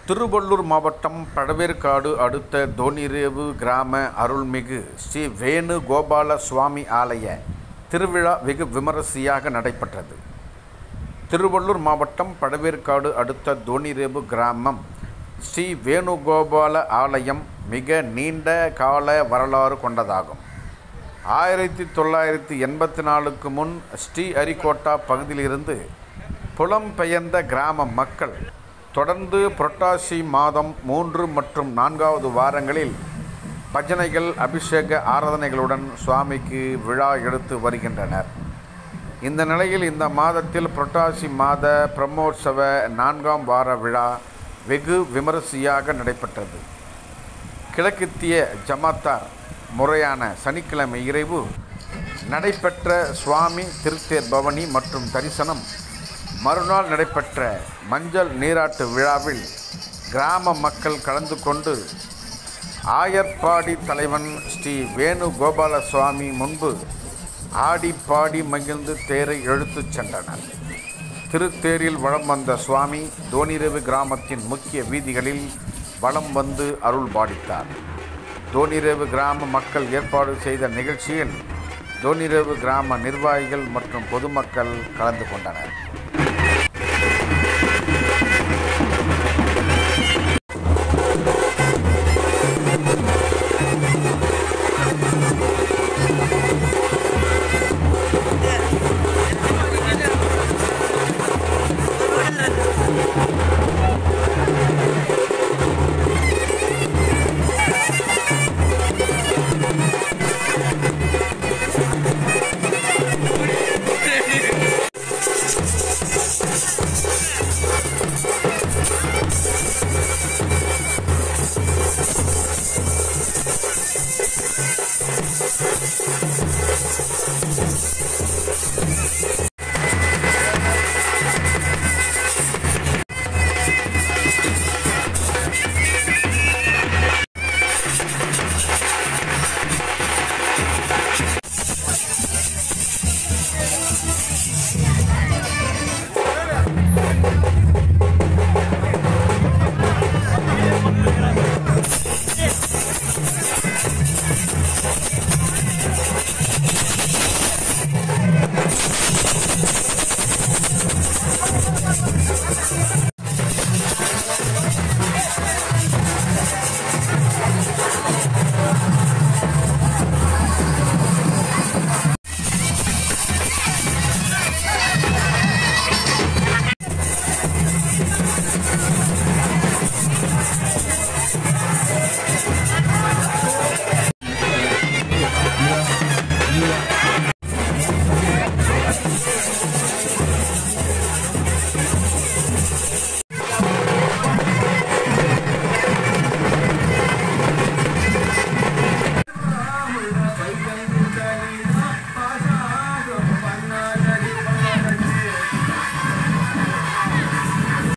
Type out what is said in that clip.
திருவள்ளூர் மாவட்டம் பழவேற்காடு அடுத்த தோணிரேவு கிராம அருள்மிகு ஸ்ரீ வேணு கோபால சுவாமி ஆலய திருவிழா வெகு விமரிசையாக நடைபெற்றது திருவள்ளூர் மாவட்டம் பழவேற்காடு அடுத்த தோணிரேவு கிராமம் ஸ்ரீ வேணுகோபால ஆலயம் மிக நீண்ட கால வரலாறு கொண்டதாகும் ஆயிரத்தி தொள்ளாயிரத்தி எண்பத்தி நாலுக்கு முன் ஸ்ரீஹரிகோட்டா பகுதியிலிருந்து புலம்பெயர்ந்த கிராம மக்கள் தொடர்ந்து புரட்டாசி மாதம் மூன்று மற்றும் நான்காவது வாரங்களில் பஜனைகள் அபிஷேக ஆராதனைகளுடன் சுவாமிக்கு விழா எடுத்து வருகின்றனர் இந்த நிலையில் இந்த மாதத்தில் புரட்டாசி மாத பிரம்மோற்சவ நான்காம் வார விழா வெகு விமரிசையாக நடைபெற்றது கிழக்கித்திய ஜமாத்தார் முறையான சனிக்கிழமை இரவு நடைபெற்ற சுவாமி திருத்தேர் பவனி மற்றும் தரிசனம் மறுநாள் நடைபெற்ற மஞ்சள் நீராட்டு விழாவில் கிராம மக்கள் கலந்து கொண்டு ஆயர்பாடி தலைவன் ஸ்ரீ வேணுகோபால சுவாமி முன்பு ஆடி பாடி மகிழ்ந்து தேரை இழுத்துச் சென்றனர் திருத்தேரில் வலம் வந்த சுவாமி தோணிரவு கிராமத்தின் முக்கிய வீதிகளில் வலம் வந்து அருள் பாடித்தார் தோணிரவு கிராம மக்கள் ஏற்பாடு செய்த நிகழ்ச்சியில் தோணிரவு கிராம நிர்வாகிகள் மற்றும் பொதுமக்கள் கலந்து கொண்டனர்